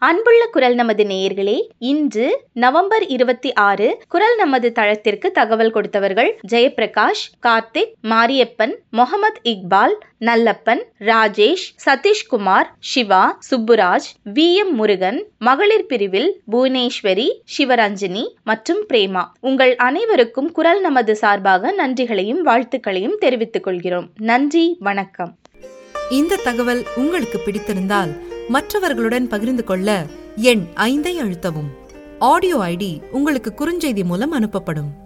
அன்புள்ள குரல் நமது நேயர்களே இன்று நவம்பர் இருபத்தி ஆறு குரல் நமது தளத்திற்கு தகவல் கொடுத்தவர்கள் ஜெயபிரகாஷ் கார்த்திக் மாரியப்பன் முகமது இக்பால் நல்லப்பன் ராஜேஷ் சதீஷ்குமார் சிவா சுப்புராஜ் வி எம் முருகன் மகளிர் பிரிவில் புவனேஸ்வரி சிவரஞ்சனி மற்றும் பிரேமா உங்கள் அனைவருக்கும் குரல் நமது சார்பாக நன்றிகளையும் வாழ்த்துக்களையும் தெரிவித்துக் கொள்கிறோம் நன்றி வணக்கம் இந்த தகவல் உங்களுக்கு பிடித்திருந்தால் மற்றவர்களுடன் பகிர்ந்து கொள்ள எண் ஐந்தை அழுத்தவும் ஆடியோ ஐடி உங்களுக்கு குறுஞ்செய்தி மூலம் அனுப்பப்படும்